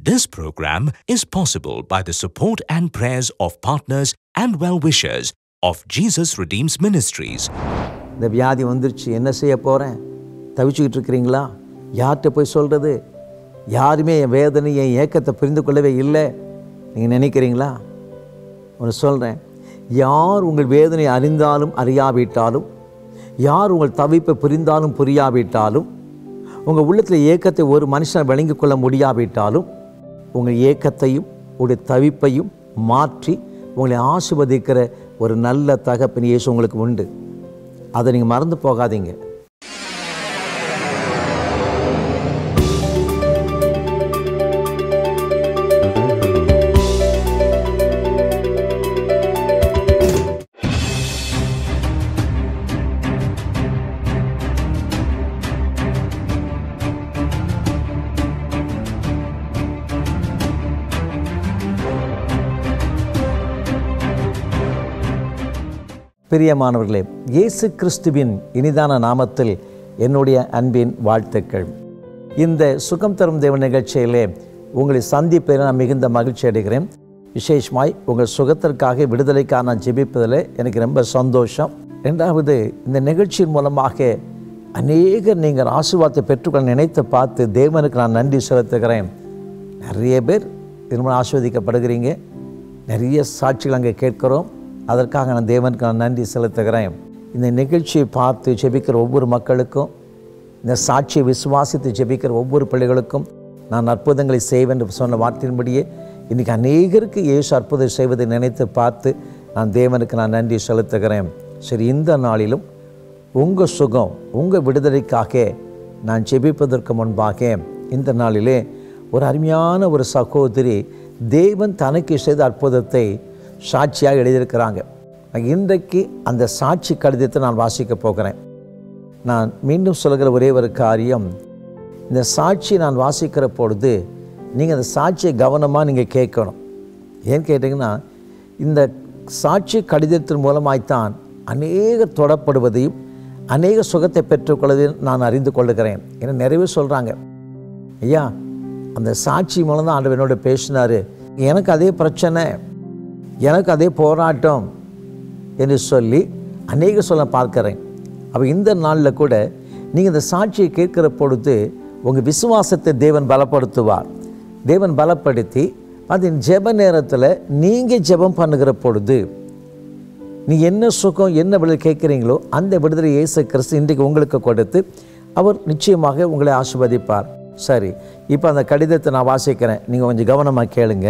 This program is possible by the support and prayers of partners and well wishers of Jesus Redeems Ministries. இந்த வியாதி வந்துருச்சு என்ன செய்ய போகிறேன் தவிச்சுக்கிட்டு இருக்கிறீங்களா யார்கிட்ட போய் சொல்கிறது யாருமே என் வேதனை என் ஏக்கத்தை புரிந்து கொள்ளவே இல்லை நீங்கள் நினைக்கிறீங்களா ஒன்று சொல்கிறேன் யார் உங்கள் வேதனை அறிந்தாலும் அறியாவிட்டாலும் யார் உங்கள் தவிப்பை புரிந்தாலும் புரியாவிட்டாலும் உங்கள் உள்ளத்தில் ஏக்கத்தை ஒரு மனுஷன் விளங்கிக் கொள்ள முடியாவிட்டாலும் உங்கள் ஏக்கத்தையும் உங்களுடைய தவிப்பையும் மாற்றி உங்களை ஆசிர்வதிக்கிற ஒரு நல்ல தகப்பின் இயேசு உங்களுக்கு உண்டு அதை நீங்கள் மறந்து போகாதீங்க பிரியமானவர்களே இயேசு கிறிஸ்துவின் இனிதான நாமத்தில் என்னுடைய அன்பின் வாழ்த்துக்கள் இந்த சுகம் தரும் தேவன் நிகழ்ச்சியிலே உங்களை சந்திப்பதில் நான் மிகுந்த மகிழ்ச்சி அடைகிறேன் விசேஷமாய் உங்கள் சுகத்திற்காக விடுதலைக்காக நான் ஜெபிப்பதில் எனக்கு ரொம்ப சந்தோஷம் ரெண்டாவது இந்த நிகழ்ச்சியின் மூலமாக அநேகர் நீங்கள் ஆசீர்வாதத்தை பெற்றுக்கொள்ள நினைத்து பார்த்து தேவனுக்கு நான் நன்றி செலுத்துகிறேன் நிறைய பேர் திருமணம் ஆஸ்வதிக்கப்படுகிறீங்க நிறைய சாட்சிகள் அங்கே கேட்கிறோம் அதற்காக நான் தேவனுக்கு நான் நன்றி செலுத்துகிறேன் இந்த நிகழ்ச்சியை பார்த்து ஜெபிக்கிற ஒவ்வொரு மக்களுக்கும் இந்த சாட்சியை விசுவாசித்து ஜெபிக்கிற ஒவ்வொரு பிள்ளைகளுக்கும் நான் அற்புதங்களை செய்வேன் என்று சொன்ன வார்த்தையின்படியே இன்றைக்கி அநேகருக்கு இயேசு அற்புதம் செய்வதை நினைத்து பார்த்து நான் தேவனுக்கு நான் நன்றி செலுத்துகிறேன் சரி இந்த நாளிலும் உங்கள் சுகம் உங்கள் விடுதலைக்காக நான் ஜெபிப்பதற்கு முன்பாக இந்த நாளிலே ஒரு அருமையான ஒரு சகோதரி தேவன் தனக்கு செய்த அற்புதத்தை சாட்சியாக எழுதியிருக்கிறாங்க இன்றைக்கு அந்த சாட்சி கடிதத்தை நான் வாசிக்க போகிறேன் நான் மீண்டும் சொல்கிற ஒரே ஒரு காரியம் இந்த சாட்சி நான் வாசிக்கிற பொழுது நீங்கள் அந்த சாட்சியை கவனமாக நீங்கள் கேட்கணும் ஏன்னு கேட்டிங்கன்னா இந்த சாட்சி கடிதத்தின் மூலமாய்த்தான் அநேக தொடப்படுவதையும் அநேக சுகத்தை பெற்றுக்கொள்வதையும் நான் அறிந்து கொள்ளுகிறேன் ஏன்னா நிறைய சொல்கிறாங்க ஐயா அந்த சாட்சி மூலம் தான் ஆண்டவர் என்னோட பேசினார் எனக்கு அதே பிரச்சனை எனக்கு அதே போராட்டம் என்று சொல்லி அநேக சொல்ல பார்க்கிறேன் அப்போ இந்த நாளில் கூட நீங்கள் இந்த சாட்சியை கேட்கிற பொழுது உங்கள் விசுவாசத்தை தேவன் பலப்படுத்துவார் தேவன் பலப்படுத்தி அது ஜெப நேரத்தில் நீங்கள் ஜெபம் பண்ணுகிற பொழுது நீ என்ன சுகம் என்ன விடுதலை கேட்குறீங்களோ அந்த விடுதலை இயேசு கிறிஸ்து இன்றைக்கு உங்களுக்கு கொடுத்து அவர் நிச்சயமாக உங்களை ஆசிர்வதிப்பார் சரி இப்போ அந்த கடிதத்தை நான் வாசிக்கிறேன் நீங்கள் கொஞ்சம் கவனமாக கேளுங்க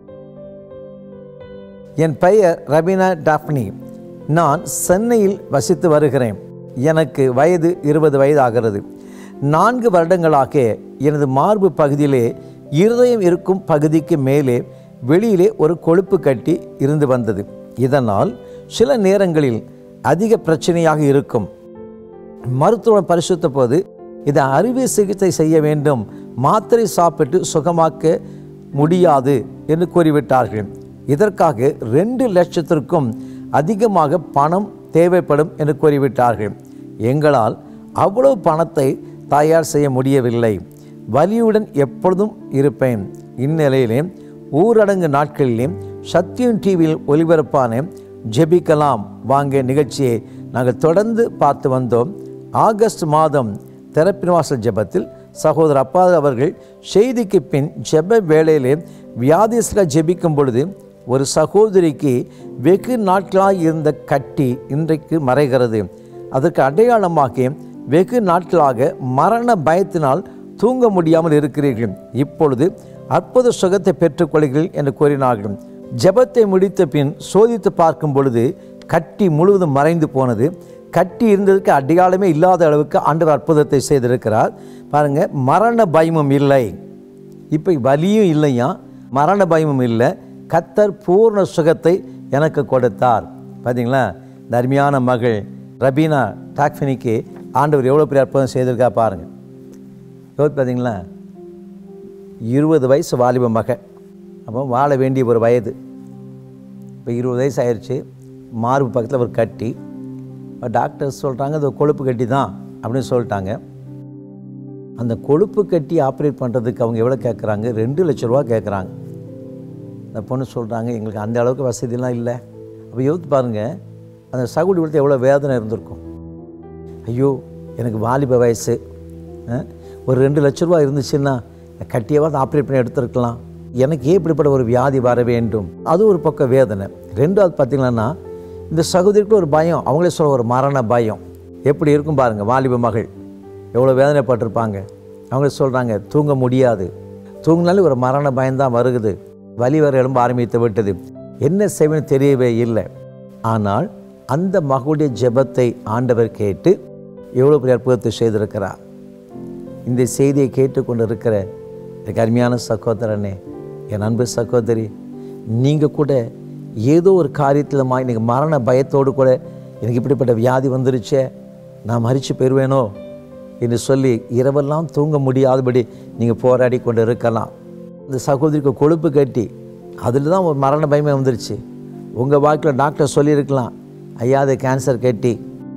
என் பெயர் ரபீனா டாப்னி நான் சென்னையில் வசித்து வருகிறேன் எனக்கு வயது இருபது வயது ஆகிறது நான்கு வருடங்களாக எனது மார்பு பகுதியிலே இருதயம் இருக்கும் பகுதிக்கு மேலே வெளியிலே ஒரு கொழுப்பு கட்டி இருந்து வந்தது இதனால் சில நேரங்களில் அதிக பிரச்சனையாக இருக்கும் மருத்துவம் பரிசுத்த போது இதை அறுவை சிகிச்சை செய்ய வேண்டும் மாத்திரை சாப்பிட்டு சுகமாக்க முடியாது என்று கூறிவிட்டார்கள் இதற்காக ரெண்டு லட்சத்திற்கும் அதிகமாக பணம் தேவைப்படும் என்று கூறிவிட்டார்கள் எங்களால் அவ்வளவு பணத்தை தயார் செய்ய முடியவில்லை வலியுடன் எப்பொழுதும் இருப்பேன் இந்நிலையிலே ஊரடங்கு நாட்களிலே சத்தியம் டிவியில் ஒளிபரப்பான ஜெபிக்கலாம் வாங்க நிகழ்ச்சியை நாங்கள் தொடர்ந்து பார்த்து வந்தோம் ஆகஸ்ட் மாதம் தெரப்பின் வாசல் ஜெபத்தில் சகோதரர் அப்பா அவர்கள் செய்திக்கு பின் ஜெப வேளையிலே வியாதிஸ்ல ஜெபிக்கும் பொழுது ஒரு சகோதரிக்கு வெகு நாட்களாக இருந்த கட்டி இன்றைக்கு மறைகிறது அதற்கு அடையாளமாக வெகு நாட்களாக மரண பயத்தினால் தூங்க முடியாமல் இருக்கிறீர்கள் இப்பொழுது அற்புத சுகத்தை பெற்றுக்கொள்கிறீர்கள் என்று கூறினார்கள் ஜெபத்தை முடித்த பின் சோதித்து பார்க்கும் பொழுது கட்டி முழுவதும் மறைந்து போனது கட்டி இருந்ததுக்கு அடையாளமே இல்லாத அளவுக்கு ஆண்டவர் அற்புதத்தை செய்திருக்கிறார் பாருங்க மரண பயமும் இல்லை இப்போ வலியும் இல்லையா மரண பயமும் இல்லை கத்தர் பூர்ண சுகத்தை எனக்கு கொடுத்தார் பார்த்தீங்களா இந்த அருமையான மகள் ரபீனா டாக்ஃபினிக்கு ஆண்டவர் எவ்வளோ பெரிய அற்புதம் செய்திருக்கா பாருங்கள் யோசிச்சு பார்த்தீங்களா இருபது வயசு வாலிப மக அப்போ வாழ வேண்டிய ஒரு வயது இப்போ இருபது வயசு ஆயிடுச்சு மார்பு பக்கத்தில் ஒரு கட்டி டாக்டர்ஸ் சொல்கிறாங்க அது கொழுப்பு கட்டி தான் அப்படின்னு சொல்லிட்டாங்க அந்த கொழுப்பு கட்டி ஆப்ரேட் பண்ணுறதுக்கு அவங்க எவ்வளோ கேட்குறாங்க ரெண்டு லட்ச ரூபா கேட்குறாங்க அந்த பொண்ணு சொல்கிறாங்க எங்களுக்கு அந்த அளவுக்கு வசதியெல்லாம் இல்லை அப்போ யோசித்து பாருங்கள் அந்த சகுடி கொடுத்து எவ்வளோ வேதனை இருந்திருக்கும் ஐயோ எனக்கு வாலிப வயசு ஆ, ஒரு ரெண்டு லட்ச ரூபா இருந்துச்சுன்னா கட்டியாவது ஆப்ரேட் பண்ணி எடுத்துருக்கலாம் எனக்கு ஏன் இப்படிப்பட்ட ஒரு வியாதி வர வேண்டும் அது ஒரு பக்கம் வேதனை ரெண்டாவது பார்த்தீங்கன்னா இந்த சகோதரிக்கு ஒரு பயம் அவங்களே சொல்ல ஒரு மரண பயம் எப்படி இருக்கும் பாருங்கள் வாலிப மகள் எவ்வளோ வேதனைப்பட்டிருப்பாங்க அவங்களே சொல்கிறாங்க தூங்க முடியாது தூங்கினாலே ஒரு மரண பயம்தான் வருகுது வலி வர எழும்ப ஆரம்பித்து விட்டது என்ன செய்வேன்னு தெரியவே இல்லை ஆனால் அந்த மகளுடைய ஜெபத்தை ஆண்டவர் கேட்டு எவ்வளோ பெரிய அற்புதத்தை செய்திருக்கிறார் இந்த செய்தியை கேட்டுக்கொண்டு இருக்கிற எனக்கு அருமையான சகோதரனே என் அன்பு சகோதரி நீங்கள் கூட ஏதோ ஒரு காரியத்தில் மா இன்னைக்கு மரண பயத்தோடு கூட எனக்கு இப்படிப்பட்ட வியாதி வந்துருச்சே நான் மறித்து போயிடுவேனோ என்று சொல்லி இரவெல்லாம் தூங்க முடியாதபடி நீங்கள் போராடி கொண்டு இருக்கலாம் இந்த சகோதரிக்கு கொழுப்பு கட்டி அதில் தான் ஒரு மரண பயமே வந்துருச்சு உங்கள் வாழ்க்கையில் டாக்டர் சொல்லியிருக்கலாம் ஐயா அது கேன்சர் கட்டி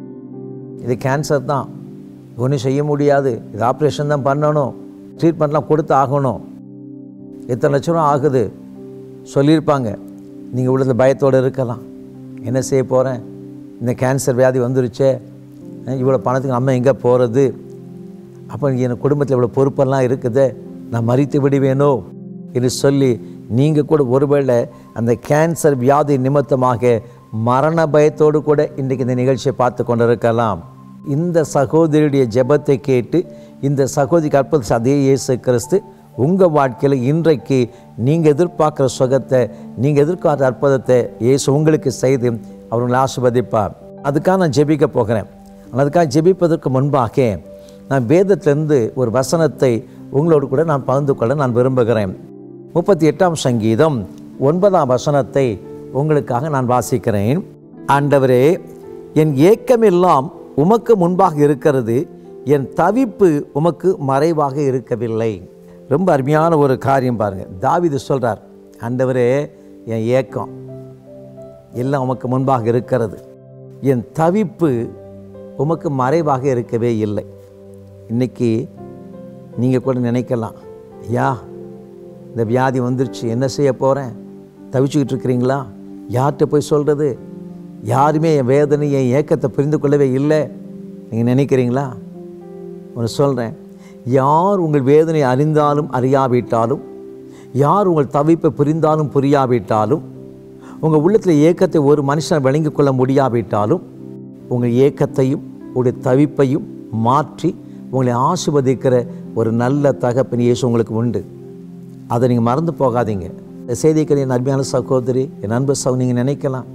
இது கேன்சர் தான் ஒன்றும் செய்ய முடியாது இது ஆப்ரேஷன் தான் பண்ணணும் ட்ரீட்மெண்ட்லாம் கொடுத்து ஆகணும் எத்தனை லட்சம் ரூபா ஆகுது சொல்லியிருப்பாங்க நீங்கள் உள்ளது பயத்தோடு இருக்கலாம் என்ன செய்ய போகிறேன் இந்த கேன்சர் வியாதி வந்துருச்சே அஹ் இவ்வளோ பணத்துக்கு நம்ம எங்கே போகிறது அப்போ என் குடும்பத்தில் இவ்வளோ பொறுப்பெல்லாம் இருக்குது நான் மறித்து விடுவேனோ என்று சொல்லி நீங்கள் கூட ஒருவேளை அந்த கேன்சர் வியாதி நிமித்தமாக மரண பயத்தோடு கூட இன்றைக்கு இந்த நிகழ்ச்சியை பார்த்து கொண்டிருக்கலாம் இந்த சகோதரியுடைய ஜெபத்தை கேட்டு இந்த சகோதரிக்கு அற்புத அதே இயேசு கிறிஸ்து உங்கள் வாழ்க்கையில் இன்றைக்கு நீங்கள் எதிர்பார்க்குற சுகத்தை நீங்கள் எதிர்பார்க்குற அற்புதத்தை இயேசு உங்களுக்கு செய்து அவர்களை ஆசிர்வதிப்பார் அதுக்காக நான் ஜெபிக்க போகிறேன் அதுக்காக ஜெபிப்பதற்கு முன்பாக நான் வேதத்திலிருந்து ஒரு வசனத்தை உங்களோடு கூட நான் பகிர்ந்து கொள்ள நான் விரும்புகிறேன் முப்பத்தி எட்டாம் சங்கீதம் ஒன்பதாம் வசனத்தை உங்களுக்காக நான் வாசிக்கிறேன் ஆண்டவரே என் ஏக்கமெல்லாம் உமக்கு முன்பாக இருக்கிறது என் தவிப்பு உமக்கு மறைவாக இருக்கவில்லை ரொம்ப அருமையான ஒரு காரியம் பாருங்கள் தாவீது சொல்கிறார் ஆண்டவரே என் ஏக்கம் எல்லாம் உமக்கு முன்பாக இருக்கிறது என் தவிப்பு உமக்கு மறைவாக இருக்கவே இல்லை இன்னைக்கு நீங்கள் கூட நினைக்கலாம் ஐயா இந்த வியாதி வந்துருச்சு என்ன செய்ய போகிறேன் தவிச்சுக்கிட்டு இருக்கிறீங்களா யார்கிட்ட போய் சொல்கிறது யாருமே என் வேதனை என் ஏக்கத்தை புரிந்து கொள்ளவே இல்லை நீங்கள் நினைக்கிறீங்களா ஒன்று சொல்கிறேன் யார் உங்கள் வேதனை அறிந்தாலும் அறியாவிட்டாலும் யார் உங்கள் தவிப்பை புரிந்தாலும் புரியாவிட்டாலும் உங்கள் உள்ளத்தில் ஏக்கத்தை ஒரு மனுஷன் விளங்கிக் கொள்ள முடியாவிட்டாலும் உங்கள் ஏக்கத்தையும் உங்களுடைய தவிப்பையும் மாற்றி உங்களை ஆசிர்வதிக்கிற ஒரு நல்ல தகப்பன் இயேசு உங்களுக்கு உண்டு அதை நீங்கள் மறந்து போகாதீங்க இந்த செய்திக்கு என் அருமையான சகோதரி என் அன்பு சகோ நீங்கள் நினைக்கலாம்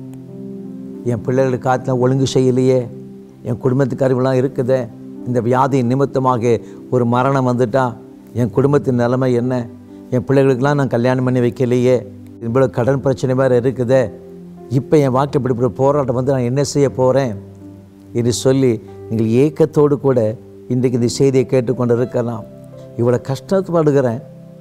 என் பிள்ளைகளுக்கு காத்துல ஒழுங்கு செய்யலையே என் குடும்பத்துக்காரங்களாம் இருக்குதே இந்த வியாதியின் நிமித்தமாக ஒரு மரணம் வந்துட்டா என் குடும்பத்தின் நிலைமை என்ன என் பிள்ளைகளுக்கெல்லாம் நான் கல்யாணம் பண்ணி வைக்கலையே இவ்வளோ கடன் பிரச்சனை வேறு இருக்குதே இப்போ என் வாழ்க்கை இப்படி இப்படி போராட்டம் வந்து நான் என்ன செய்ய போகிறேன் என்று சொல்லி நீங்கள் ஏக்கத்தோடு கூட இன்றைக்கு இந்த செய்தியை கேட்டுக்கொண்டு இருக்கலாம் இவ்வளோ கஷ்டப்படுகிறேன்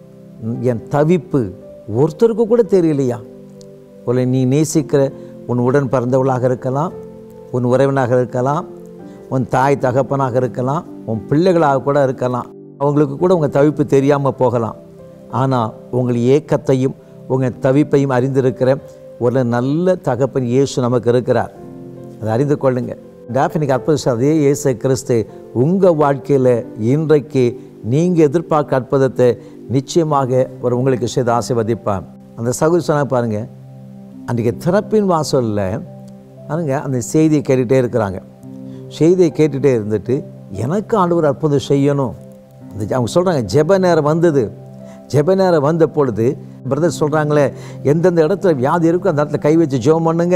என் தவிப்பு ஒருத்தருக்கு கூட தெரியலையா உன்னை நீ நேசிக்கிற உன் உடன் பிறந்தவளாக இருக்கலாம் உன் உறவினாக இருக்கலாம் உன் தாய் தகப்பனாக இருக்கலாம் உன் பிள்ளைகளாக கூட இருக்கலாம் அவங்களுக்கு கூட உங்கள் தவிப்பு தெரியாமல் போகலாம் ஆனால் உங்கள் ஏக்கத்தையும் உங்கள் தவிப்பையும் அறிந்திருக்கிற ஒரு நல்ல தகப்பன் இயேசு நமக்கு இருக்கிறார் அதை அறிந்து கொள்ளுங்க டேஃபினிக் அற்புதம் அதே இயேசு கிறிஸ்து உங்கள் வாழ்க்கையில் இன்றைக்கு நீங்கள் எதிர்பார்க்க அற்புதத்தை நிச்சயமாக ஒரு உங்களுக்கு செய்து ஆசீர்வதிப்பான் அந்த சகுதி சொன்னா பாருங்கள் அன்றைக்கி திறப்பின் வாசலில் பாருங்க அந்த செய்தியை கேட்டுகிட்டே இருக்கிறாங்க செய்தியை கேட்டுகிட்டே இருந்துட்டு எனக்கு ஆண்டவர் அற்புதம் செய்யணும் அந்த ஜ- அவங்க சொல்கிறாங்க ஜெப நேரம் வந்தது ஜெப நேரம் வந்த பொழுது பிரதர் சொல்கிறாங்களே எந்தெந்த இடத்துல வியாதி இருக்கோ அந்த இடத்துல கை வச்சு ஜெபம் பண்ணுங்க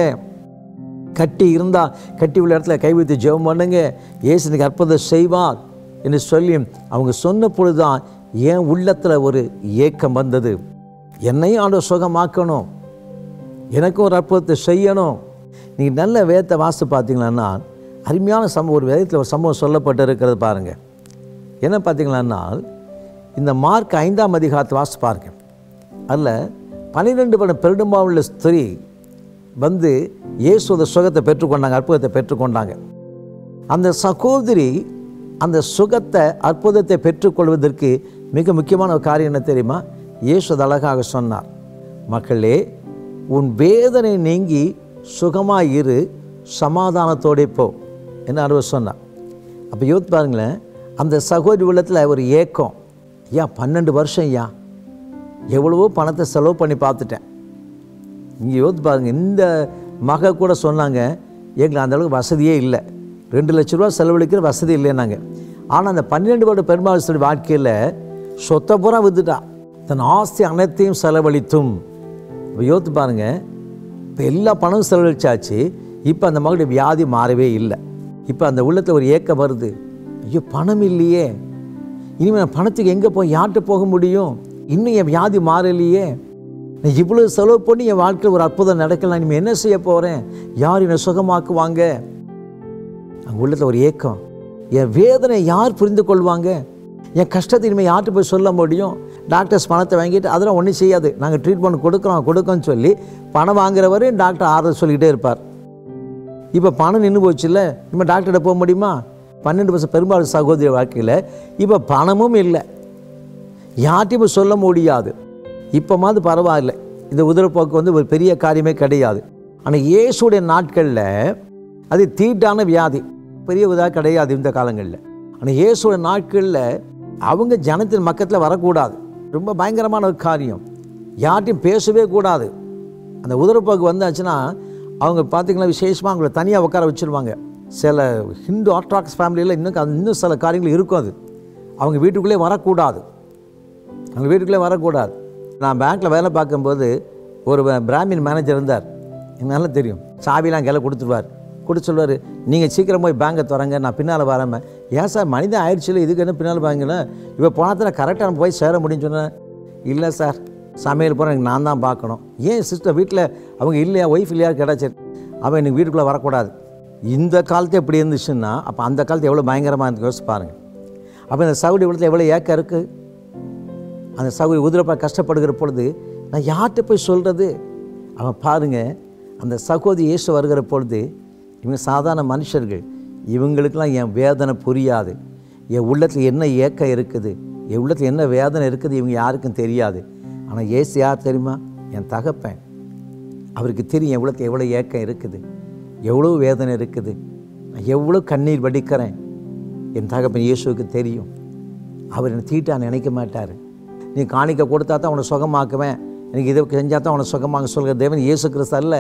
கட்டி இருந்தால் கட்டி உள்ள இடத்துல கை வைத்து ஜெபம் பண்ணுங்க இயேசுனுக்கு அற்புதம் செய்வார் என்று சொல்லி அவங்க சொன்ன பொழுதுதான் என் உள்ளத்தில் ஒரு ஏக்கம் வந்தது என்னையும் ஆண்டவர் சுகமாக்கணும் எனக்கும் ஒரு அற்புதத்தை செய்யணும் நீங்கள் நல்ல வேதத்தை வாசித்து பார்த்தீங்கன்னா அருமையான சம்பவம் ஒரு வேதத்தில் ஒரு சம்பவம் சொல்லப்பட்டு இருக்கிறது பாருங்கள் என்ன பார்த்தீங்கன்னா இந்த மார்க் ஐந்தாம் அதிகாரத்தை வாசித்து பாருங்க அதில் பன்னிரெண்டு படம் பெருடும்பாவுள்ள ஸ்திரீ வந்து இயேசுத சுகத்தை பெற்றுக்கொண்டாங்க அற்புதத்தை பெற்றுக்கொண்டாங்க அந்த சகோதரி அந்த சுகத்தை அற்புதத்தை பெற்றுக்கொள்வதற்கு மிக முக்கியமான ஒரு காரியம் என்ன தெரியுமா இயேசு அது அழகாக சொன்னார் மக்களே உன் வேதனை நீங்கி சுகமாக இரு சமாதானத்தோடே போ என்ன அறுவர் சொன்னார் அப்போ யோசித்து பாருங்களேன் அந்த சகோதரி உள்ளத்தில் ஒரு ஏக்கம் ஐயா பன்னெண்டு வருஷம் ஐயா எவ்வளவோ பணத்தை செலவு பண்ணி பார்த்துட்டேன் இங்கே யோசித்து பாருங்க இந்த மக கூட சொன்னாங்க எங்களுக்கு அந்த அளவுக்கு வசதியே இல்லை ரெண்டு லட்ச ரூபா செலவழிக்கிற வசதி இல்லைன்னாங்க ஆனால் அந்த பன்னிரெண்டு வருட பெருமாள் வாழ்க்கையில் சொத்தை பூரா வித்துட்டா தன் ஆஸ்தி அனைத்தையும் செலவழித்தும் இப்போ யோசித்து பாருங்க இப்போ எல்லா பணமும் செலவழிச்சாச்சு இப்போ அந்த மகளுடைய வியாதி மாறவே இல்லை இப்போ அந்த உள்ளத்தில் ஒரு ஏக்கம் வருது ஐயோ பணம் இல்லையே இனிமேல் நான் பணத்துக்கு எங்கே போய் யார்கிட்ட போக முடியும் இன்னும் என் வியாதி மாறலையே நான் இவ்வளோ செலவு பண்ணி என் வாழ்க்கையில் ஒரு அற்புதம் நடக்கலாம் இனிமேல் என்ன செய்ய போகிறேன் யார் என்னை சுகமாக்குவாங்க அங்கே உள்ளத்தில் ஒரு ஏக்கம் என் வேதனை யார் புரிந்து கொள்வாங்க என் கஷ்டத்தை இனிமேல் யார்கிட்ட போய் சொல்ல முடியும் டாக்டர்ஸ் பணத்தை வாங்கிட்டு அதெல்லாம் ஒன்றும் செய்யாது நாங்கள் ட்ரீட்மெண்ட் கொடுக்குறோம் கொடுக்கோன்னு சொல்லி பணம் வாங்குறவரையும் டாக்டர் ஆறுதல் சொல்லிக்கிட்டே இருப்பார் இப்போ பணம் நின்று போச்சுல்ல இனிமேல் டாக்டர்கிட்ட போக முடியுமா பன்னெண்டு வருஷம் பெரும்பாலும் சகோதரி வாழ்க்கையில் இப்போ பணமும் இல்லை யார்ட்டையும் சொல்ல முடியாது இப்போ மாதிரி பரவாயில்ல இந்த உதிரப்போக்கு வந்து ஒரு பெரிய காரியமே கிடையாது ஆனால் இயேசுடைய நாட்களில் அது தீட்டான வியாதி பெரிய இதாக கிடையாது இந்த காலங்களில் ஆனால் இயேசுடைய நாட்களில் அவங்க ஜனத்தின் மக்கத்தில் வரக்கூடாது ரொம்ப பயங்கரமான ஒரு காரியம் யார்ட்டையும் பேசவே கூடாது அந்த உதிரப்போக்கு வந்தாச்சுன்னா அவங்க பார்த்தீங்கன்னா விசேஷமாக அவங்கள தனியாக உட்கார வச்சுருவாங்க சில ஹிந்து ஆர்த்தடாக்ஸ் ஃபேமிலியில் இன்னும் அது இன்னும் சில காரியங்கள் இருக்கும் அது அவங்க வீட்டுக்குள்ளே வரக்கூடாது அவங்க வீட்டுக்குள்ளே வரக்கூடாது நான் பேங்க்கில் வேலை பார்க்கும்போது ஒரு பிராமின் மேனேஜர் இருந்தார் எனக்கு நல்லா தெரியும் சாவிலாம் கையில் கொடுத்துருவார் கொடுத்து சொல்லுவார் நீங்கள் சீக்கிரம் போய் பேங்கை திறங்க நான் பின்னால் வராமல் ஏன் சார் மனிதன் ஆயிடுச்சுல இதுக்கு என்ன பின்னால் பாருங்களேன் இப்போ போனத்தில் கரெக்டாக நம்ம போய் சேர முடியும்னு சொன்னேன் இல்லை சார் சமையல் போகிற எனக்கு நான் தான் பார்க்கணும் ஏன் சிஸ்டர் வீட்டில் அவங்க இல்லையா ஒய்ஃப் இல்லையா கிடச்சி அவன் எனக்கு வீட்டுக்குள்ளே வரக்கூடாது இந்த காலத்து எப்படி இருந்துச்சுன்னா அப்போ அந்த காலத்து எவ்வளோ பயங்கரமாக இருந்து யோசிச்சு பாருங்கள் அப்போ இந்த சவுடி உள்ளத்தில் எவ்வளோ ஏக்கம் இருக்குது அந்த சகோதரி உதிரப்பா கஷ்டப்படுகிற பொழுது நான் யார்கிட்ட போய் சொல்கிறது அவன் பாருங்க அந்த சகோதரி இயேசு வருகிற பொழுது இவங்க சாதாரண மனுஷர்கள் இவங்களுக்கெல்லாம் என் வேதனை புரியாது என் உள்ளத்தில் என்ன ஏக்கம் இருக்குது என் உள்ளத்தில் என்ன வேதனை இருக்குது இவங்க யாருக்கும் தெரியாது ஆனால் இயேசு யார் தெரியுமா என் தகப்பன் அவருக்கு தெரியும் என் உள்ளத்தில் எவ்வளோ ஏக்கம் இருக்குது எவ்வளோ வேதனை இருக்குது நான் எவ்வளோ கண்ணீர் வடிக்கிறேன் என் தகப்பன் இயேசுவுக்கு தெரியும் அவர் என்னை தீட்டா நினைக்க மாட்டார் நீ காணிக்க கொடுத்தா தான் உன்னை சுகமாக்குவேன் எனக்கு இதை செஞ்சால் தான் உன்னை சுகமாக சொல்கிற தேவன் இயேசு கிறிஸ்து அல்ல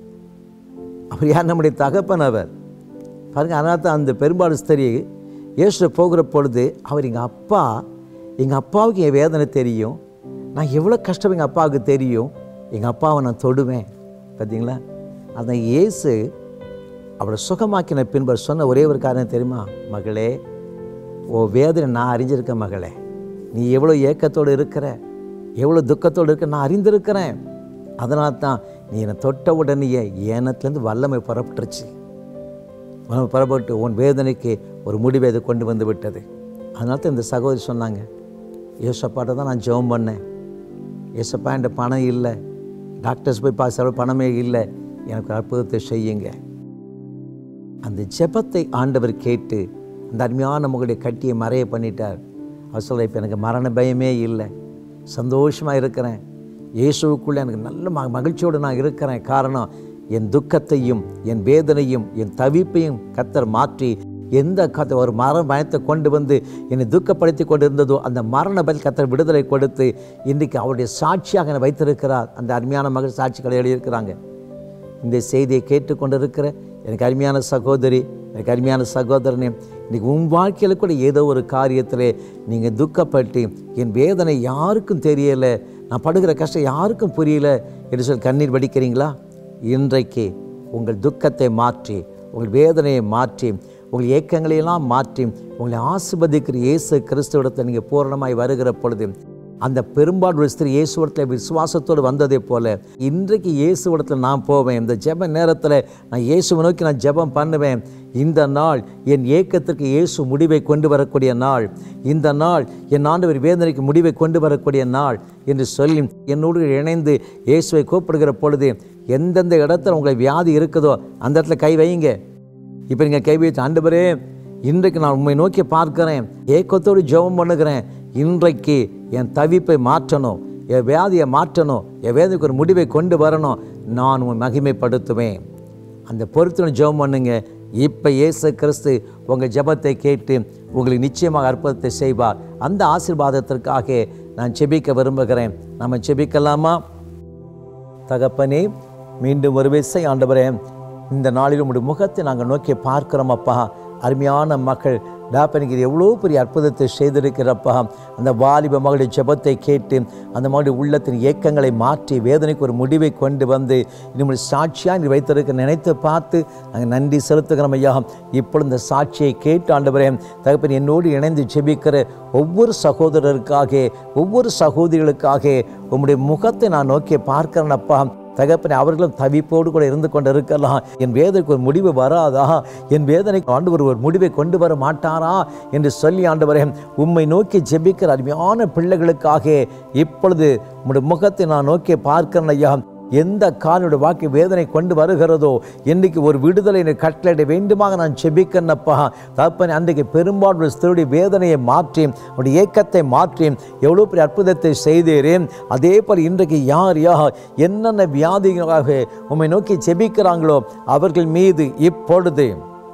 அவர் யார் நம்முடைய தகப்பன் அவர் பாருங்கள் அதனால தான் அந்த பெரும்பாலும் ஸ்திரி இயேசு போகிற பொழுது அவர் எங்கள் அப்பா எங்கள் அப்பாவுக்கு என் வேதனை தெரியும் நான் எவ்வளோ கஷ்டம் எங்கள் அப்பாவுக்கு தெரியும் எங்கள் அப்பாவை நான் தொடுவேன் பார்த்தீங்களா அந்த இயேசு அவளை சுகமாக்கின பின்பு சொன்ன ஒரே ஒரு காரணம் தெரியுமா மகளே ஓ வேதனை நான் அறிஞ்சிருக்கேன் மகளே நீ எவ்வளோ ஏக்கத்தோடு இருக்கிற எவ்வளோ துக்கத்தோடு இருக்க நான் அறிந்திருக்கிறேன் அதனால தான் நீ என்னை தொட்ட உடனேயே ஏனத்துலேருந்து வல்லமை புறப்பட்டுருச்சு வல்லமை புறப்பட்டு உன் வேதனைக்கு ஒரு முடிவை இது கொண்டு வந்து விட்டது அதனால தான் இந்த சகோதரி சொன்னாங்க ஏசப்பாட்ட தான் நான் ஜெபம் பண்ணேன் ஏசப்பா என்கிட்ட பணம் இல்லை டாக்டர்ஸ் போய் பார்த்து செலவு பணமே இல்லை எனக்கு ஒரு அற்புதத்தை செய்யுங்க அந்த ஜெபத்தை ஆண்டவர் கேட்டு அந்த அருமையான முகடைய கட்டியை மறைய பண்ணிட்டார் அவர் சொல்ல இப்போ எனக்கு மரண பயமே இல்லை சந்தோஷமாக இருக்கிறேன் இயேசுவுக்குள்ளே எனக்கு நல்ல ம மகிழ்ச்சியோடு நான் இருக்கிறேன் காரணம் என் துக்கத்தையும் என் வேதனையும் என் தவிப்பையும் கத்தர் மாற்றி எந்த கத்த ஒரு மரண பயத்தை கொண்டு வந்து என்னை துக்கப்படுத்தி கொண்டு இருந்ததோ அந்த மரண பயல் கத்தர் விடுதலை கொடுத்து இன்றைக்கு அவருடைய சாட்சியாக என்னை வைத்திருக்கிறார் அந்த அருமையான மகள் சாட்சிகளை எழுதியிருக்கிறாங்க இந்த செய்தியை கேட்டுக்கொண்டிருக்கிற எனக்கு அருமையான சகோதரி எனக்கு அருமையான சகோதரனே இன்றைக்கி உன் வாழ்க்கையில் கூட ஏதோ ஒரு காரியத்தில் நீங்கள் துக்கப்பட்டு என் வேதனை யாருக்கும் தெரியலை நான் படுகிற கஷ்டம் யாருக்கும் புரியல என்று சொல்லி கண்ணீர் வடிக்கிறீங்களா இன்றைக்கு உங்கள் துக்கத்தை மாற்றி உங்கள் வேதனையை மாற்றி உங்கள் ஏக்கங்களையெல்லாம் மாற்றி உங்களை ஆசிர்வதிக்கிற இயேசு கிறிஸ்துவிடத்தில் நீங்கள் பூரணமாய் வருகிற பொழுது அந்த பெரும்பாலும் ஸ்திரீ இயேசுவடத்தில் விசுவாசத்தோடு வந்ததை போல இன்றைக்கு இயேசுவடத்தில் நான் போவேன் இந்த ஜெப நேரத்தில் நான் இயேசுவை நோக்கி நான் ஜெபம் பண்ணுவேன் இந்த நாள் என் ஏக்கத்திற்கு இயேசு முடிவை கொண்டு வரக்கூடிய நாள் இந்த நாள் என் ஆண்டவர் வேதனைக்கு முடிவை கொண்டு வரக்கூடிய நாள் என்று சொல்லி என்னோடு இணைந்து இயேசுவை கூப்பிடுகிற பொழுது எந்தெந்த இடத்துல உங்களை வியாதி இருக்குதோ அந்த இடத்துல கை வையுங்க இப்போ நீங்கள் கை வைத்து ஆண்டவரே இன்றைக்கு நான் உண்மை நோக்கி பார்க்கிறேன் ஏக்கத்தோடு ஜெபம் பண்ணுகிறேன் இன்றைக்கு என் தவிப்பை மாற்றணும் என் வியாதியை மாற்றணும் என் வேதனைக்கு ஒரு முடிவை கொண்டு வரணும் நான் உன் மகிமைப்படுத்துவேன் அந்த பொறுத்துடன் ஜெபம் பண்ணுங்க இப்போ இயேசு கிறிஸ்து உங்கள் ஜெபத்தை கேட்டு உங்களுக்கு நிச்சயமாக அற்புதத்தை செய்வார் அந்த ஆசீர்வாதத்திற்காக நான் செபிக்க விரும்புகிறேன் நம்ம செபிக்கலாமா தகப்பனே மீண்டும் ஒரு விசை ஆண்டவரே இந்த நாளில் உங்களுடைய முகத்தை நாங்கள் நோக்கி பார்க்கிறோம் அப்பா அருமையான மக்கள் டாப்பனுக்கு இது எவ்வளோ பெரிய அற்புதத்தை செய்திருக்கிறப்பா அந்த வாலிப மகளுடைய ஜெபத்தை கேட்டு அந்த மகளுடைய உள்ளத்தின் ஏக்கங்களை மாற்றி வேதனைக்கு ஒரு முடிவை கொண்டு வந்து நம்முடைய சாட்சியாக நீ வைத்திருக்க நினைத்து பார்த்து நாங்கள் நன்றி செலுத்துகிறோம் ஐயா இப்பொழுது இந்த சாட்சியை கேட்டு ஆண்டவரே தகப்பன் என்னோடு இணைந்து ஜெபிக்கிற ஒவ்வொரு சகோதரருக்காக ஒவ்வொரு சகோதரிகளுக்காக உம்முடைய முகத்தை நான் நோக்கி பார்க்கிறேனப்பா தகப்பனே அவர்களும் தவிப்போடு கூட இருந்து கொண்டு இருக்கலாம் என் வேதனைக்கு ஒரு முடிவு வராதா என் வேதனைக்கு ஆண்டவர் ஒரு முடிவை கொண்டு வர மாட்டாரா என்று சொல்லி ஆண்டவரே உம்மை நோக்கி ஜெபிக்கிற அருமையான பிள்ளைகளுக்காக இப்பொழுது உம்முடைய முகத்தை நான் நோக்கி பார்க்கிறேன் ஐயா எந்த காலனுடைய வாக்கு வேதனை கொண்டு வருகிறதோ இன்னைக்கு ஒரு விடுதலை கட்டளையிட வேண்டுமாக நான் செபிக்கிறேனப்பா தகப்பன் அன்றைக்கு பெரும்பாலும் ஸ்திரருடைய வேதனையை மாற்றி அவருடைய ஏக்கத்தை மாற்றி எவ்வளோ பெரிய அற்புதத்தை செய்தேரேன் அதே போல் இன்றைக்கு யார் யார் என்னென்ன வியாதிகளாக உம்மை நோக்கி செபிக்கிறாங்களோ அவர்கள் மீது இப்பொழுது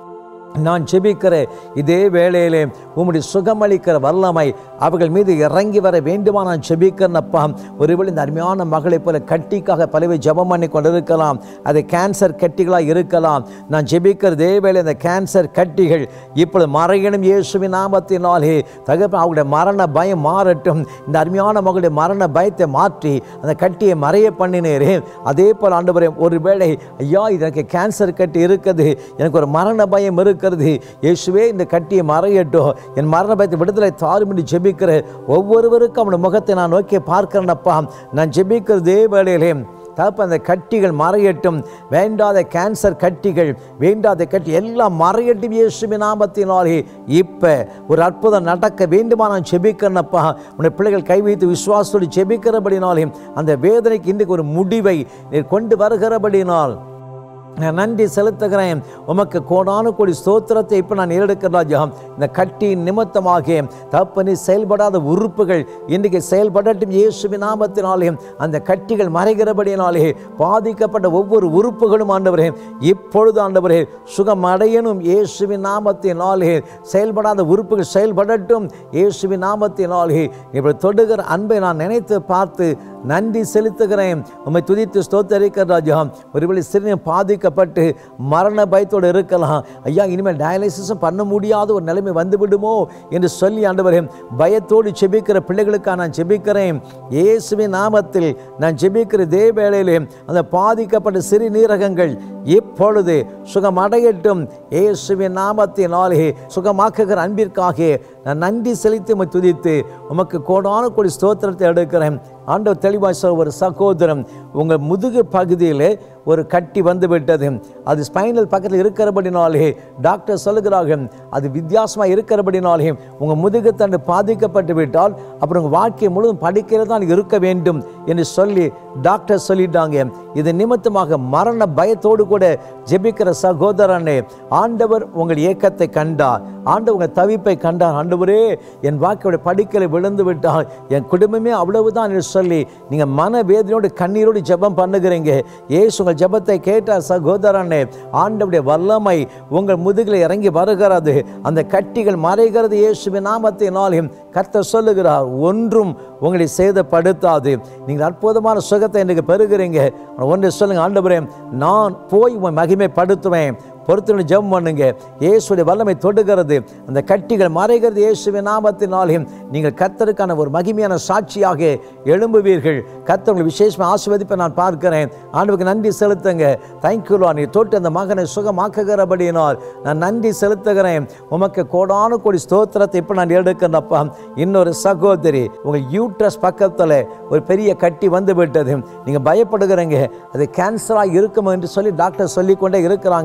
நான் ஜெபிக்கிற இதே வேளையிலே உம்முடைய சுகமளிக்கிற வல்லமை அவர்கள் மீது இறங்கி வர வேண்டுமா நான் ஜெபிக்கிறேனப்பா ஒருவேளை இந்த அருமையான மகளைப் போல கட்டிக்காக பலவை ஜெபம் பண்ணி கொண்டிருக்கலாம் அது கேன்சர் கட்டிகளாக இருக்கலாம் நான் ஜெபிக்கிற இதே வேளை இந்த கேன்சர் கட்டிகள் இப்பொழுது மறையணும் இயேசுவின் நாமத்தினாலே தகப்ப அவருடைய மரண பயம் மாறட்டும் இந்த அருமையான மகளுடைய மரண பயத்தை மாற்றி அந்த கட்டியை மறைய பண்ணினேரே அதே போல் ஆண்டவரே ஒருவேளை ஐயா எனக்கு கேன்சர் கட்டி இருக்குது எனக்கு ஒரு மரண பயம் இருக்கிறது இயேசுவே இந்த கட்டியை மறையட்டும் என் மரண பயத்தை விடுதலை தாருமின்றி ஜெபிக்கிற ஒவ்வொருவருக்கும் அவனுடைய முகத்தை நான் நோக்கி பார்க்கிறேனப்பா நான் ஜெபிக்கிறதே வேளையிலே தகப்ப அந்த கட்டிகள் மறையட்டும் வேண்டாத கேன்சர் கட்டிகள் வேண்டாத கட்டி எல்லாம் மறையட்டும் இயேசுவின் நாமத்தினாலே இப்போ ஒரு அற்புதம் நடக்க வேண்டுமா நான் செபிக்கிறேனப்பா உன்னை பிள்ளைகள் கை வைத்து விசுவாசத்தோடு செபிக்கிறபடினாலே அந்த வேதனைக்கு இன்றைக்கு ஒரு முடிவை நீர் கொண்டு வருகிறபடினால் நான் நன்றி செலுத்துகிறேன் உமக்கு கோடானு கோடி ஸ்தோத்திரத்தை இப்போ நான் ஏறெடுக்கிற ராஜா இந்த கட்டியின் நிமித்தமாக தப்பனி செயல்படாத உறுப்புகள் இன்றைக்கு செயல்படட்டும் இயேசுவின் நாமத்தினாலே அந்த கட்டிகள் மறைகிறபடியினாலே பாதிக்கப்பட்ட ஒவ்வொரு உறுப்புகளும் ஆண்டவரே இப்பொழுது ஆண்டவரே சுகம் அடையணும் இயேசுவின் நாமத்தினாலே செயல்படாத உறுப்புகள் செயல்படட்டும் இயேசுவின் நாமத்தினாலே இப்படி தொடுகிற அன்பை நான் நினைத்து பார்த்து நன்றி செலுத்துகிறேன் உம்மை துதித்து ஸ்தோத்தரிக்கிற ராஜா ஒருவேளை சிறுநீர் பாதிக்கப்பட்டு மரண பயத்தோடு இருக்கலாம் ஐயா இனிமேல் டயாலிசிஸும் பண்ண முடியாத ஒரு நிலைமை வந்துவிடுமோ என்று சொல்லி ஆண்டவரே பயத்தோடு செபிக்கிற பிள்ளைகளுக்காக நான் செபிக்கிறேன் இயேசுவின் நாமத்தில் நான் செபிக்கிற இதே வேளையிலே அந்த பாதிக்கப்பட்ட சிறுநீரகங்கள் இப்பொழுது சுகமடையட்டும் இயேசுவின் நாமத்தினாலே சுகமாக்குகிற அன்பிற்காக நான் நன்றி செலுத்தி உம்மை துதித்து உமக்கு கோடான கோடி ஸ்தோத்திரத்தை எடுக்கிறேன் ஆண்டவர் தெளிவாக சொல்ல ஒரு சகோதரன் உங்கள் முதுகு பகுதியில் ஒரு கட்டி வந்து விட்டது அது ஸ்பைனல் பக்கத்தில் இருக்கிறபடினாலே டாக்டர் சொல்லுகிறார்கள் அது வித்தியாசமாக இருக்கிறபடினாலே உங்கள் முதுகுத்தண்டு பாதிக்கப்பட்டு விட்டால் அப்புறம் உங்கள் வாழ்க்கை முழுவதும் படிக்கையில் தான் இருக்க வேண்டும் என்று சொல்லி டாக்டர் சொல்லிட்டாங்க இது நிமித்தமாக மரண பயத்தோடு கூட ஜெபிக்கிற சகோதரனே ஆண்டவர் உங்கள் ஏக்கத்தை கண்டார் ஆண்டவர் உங்கள் தவிப்பை கண்டார் ஆண்டவரே என் வாழ்க்கையோட படிக்கலை விழுந்து விட்டால் என் குடும்பமே அவ்வளவுதான் என்று சொல்லி நீங்கள் மன வேதனையோடு கண்ணீரோடு ஜெபம் பண்ணுகிறீங்க ஏசு உங்கள் ஜெபத்தை கேட்டார் சகோதரனே ஆண்டவருடைய வல்லமை உங்கள் முதுகில் இறங்கி வருகிறது அந்த கட்டிகள் மறைகிறது இயேசுவின் நாமத்தினாலும் கர்த்தர் சொல்லுகிறார் ஒன்றும் உங்களை சேதப்படுத்தாது நீங்கள் அற்புதமான சுகத்தை எனக்கு பெறுகிறீங்க ஒன்று சொல்லுங்க ஆண்டவரே நான் போய் உங்களை மகிமைப்படுத்துவேன் பொறுத்துடன் ஜெபம் பண்ணுங்க இயேசுடைய வல்லமை தொடுகிறது அந்த கட்டிகள் மறைகிறது இயேசுவின் நாமத்தினாலையும் நீங்கள் கத்தருக்கான ஒரு மகிமையான சாட்சியாக எழும்புவீர்கள் கத்தவங்களை விசேஷமாக ஆசிர்வதிப்பை நான் பார்க்கிறேன் ஆண்டவருக்கு நன்றி செலுத்துங்க தேங்க்யூலா நீ தொட்டு அந்த மகனை சுகமாக்குகிறபடியினால் நான் நன்றி செலுத்துகிறேன் உமக்கு கோடானு கோடி ஸ்தோத்திரத்தை இப்போ நான் எடுக்கிறப்பா இன்னொரு சகோதரி உங்கள் யூட்ரஸ் பக்கத்தில் ஒரு பெரிய கட்டி வந்து விட்டது நீங்கள் பயப்படுகிறீங்க அது கேன்சராக இருக்குமோ என்று சொல்லி டாக்டர் சொல்லிக்கொண்டே இருக்கிறாங்க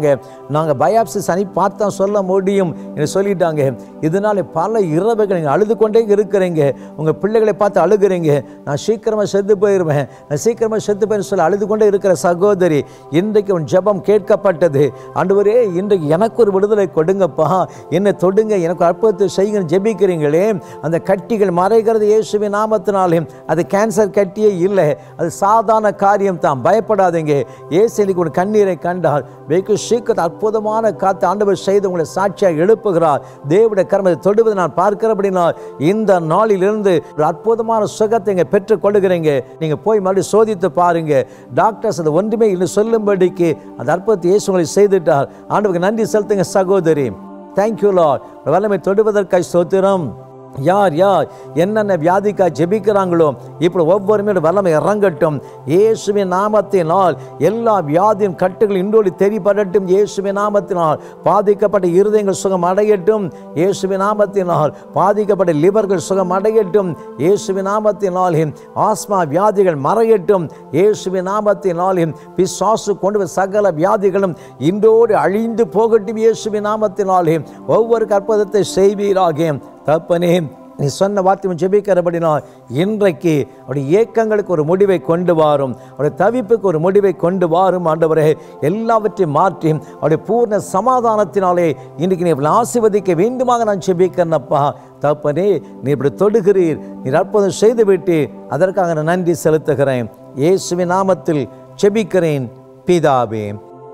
நாங்கள் பயாப்சி சனி பார்த்தா சொல்ல முடியும் என்று சொல்லிட்டாங்க இதனால பல இரவுகள் நீங்கள் அழுது கொண்டே இருக்கிறீங்க உங்கள் பிள்ளைகளை பார்த்து அழுகிறீங்க நான் சீக்கிரமாக செத்து போயிடுவேன் நான் சீக்கிரமாக செத்து போயின்னு சொல்லி அழுது கொண்டே இருக்கிற சகோதரி இன்றைக்கு உன் ஜெபம் கேட்கப்பட்டது ஆண்டவரே இன்றைக்கு எனக்கு ஒரு விடுதலை கொடுங்கப்பா என்னை தொடுங்க எனக்கு அற்புதத்தை செய்யுங்க ஜெபிக்கிறீங்களே அந்த கட்டிகள் மறைகிறது இயேசுவின் நாமத்தினாலே அது கேன்சர் கட்டியே இல்லை அது சாதாரண காரியம் தான் பயப்படாதீங்க இயேசு இன்னைக்கு ஒரு கண்ணீரை கண்டால் வெகு சீக்கிரம் அற்புதமான காத்து ஆண்டவர் செய்து உங்களை சாட்சியாக எழுப்புகிறார் தேவனுடைய கர்மத்தை தொடுவதை நான் பார்க்கிறபடினால் இந்த நாளிலிருந்து ஒரு அற்புதமான சுகத்தை இங்கே பெற்றுக் கொள்ளுகிறீங்க நீங்கள் போய் மறுபடியும் சோதித்து பாருங்க டாக்டர்ஸ் அது ஒன்றுமே இல்லை சொல்லும்படிக்கு அந்த அற்புதத்தை இயேசு உங்களை செய்துட்டார் ஆண்டவருக்கு நன்றி செலுத்துங்க சகோதரி தேங்க்யூ லார்ட் வல்லமை தொடுவதற்காய் ஸ்தோத்திரம் யார் யார் என்னென்ன வியாதிக்காக ஜெபிக்கிறாங்களோ இப்படி ஒவ்வொருமே வல்லமை இறங்கட்டும் இயேசுவின் நாமத்தினால் எல்லா வியாதியின் கட்டுகள் இன்றோடு தெரிபடட்டும் இயேசுவின் நாமத்தினால் பாதிக்கப்பட்ட இருதயங்கள் சுகம் அடையட்டும் இயேசுவின் நாமத்தினால் பாதிக்கப்பட்ட லிவர்கள் சுகம் அடையட்டும் இயேசுவின் நாமத்தினாலே ஆஸ்மா வியாதிகள் மறையட்டும் இயேசுவின் நாமத்தினாலே பிசாசு கொண்டு வந்த சகல வியாதிகளும் இன்றோடு அழிந்து போகட்டும் இயேசுவின் நாமத்தினாலே ஒவ்வொரு அற்புதத்தை செய்வீராக தப்பனே நீ சொன்ன வார்த்தை ஜெபிக்கிறபடினால் இன்றைக்கு அவருடைய ஏக்கங்களுக்கு ஒரு முடிவை கொண்டு வாரும் அவருடைய தவிப்புக்கு ஒரு முடிவை கொண்டு வாரும் ஆண்டவரே எல்லாவற்றையும் மாற்றி அவருடைய பூர்ண சமாதானத்தினாலே இன்றைக்கு நீ இவளை ஆசீர்வதிக்க வேண்டுமாக நான் ஜெபிக்கிறேனப்பா தப்பனே நீ இப்படி தொடுகிறீர் நீர் அற்புதம் செய்துவிட்டு அதற்காக நான் நன்றி செலுத்துகிறேன் இயேசுவின் நாமத்தில் ஜெபிக்கிறேன் பிதாவே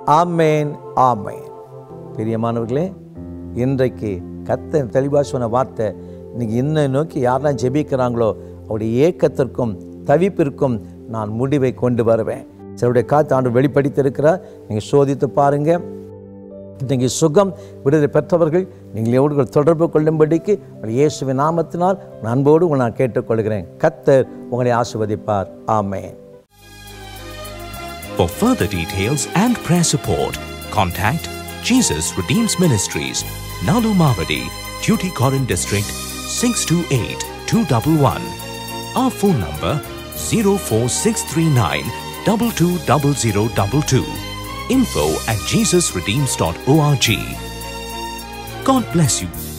ஆமேன் ஆமேன் பிரியமானவர்களே இன்றைக்கு கத்த தெளிவாக சொன்ன வார்த்தை இன்னைக்கு இன்னை நோக்கி யாரெல்லாம் ஜெபிக்கிறாங்களோ அவருடைய ஏக்கத்திற்கும் தவிப்பிற்கும் நான் முடிவை கொண்டு வருவேன் சிலருடைய காத்து ஆண்டு வெளிப்படுத்தியிருக்கிறார் நீங்கள் சோதித்து பாருங்க இன்றைக்கு சுகம் விடுதலை பெற்றவர்கள் நீங்கள் எவ்வளவு தொடர்பு கொள்ளும்படிக்கு உங்கள் இயேசுவின் நாமத்தினால் நான் அன்போடு உங்களை நான் கேட்டுக்கொள்கிறேன் கத்தர் உங்களை ஆசிர்வதிப்பார் ஆமென் For further details and prayer support, contact Jesus Redeems Ministries, Nalu Mavadi, Tuticorin District, 628-211. Our phone number 04639 220022. Info at jesusredeems.org. God bless you.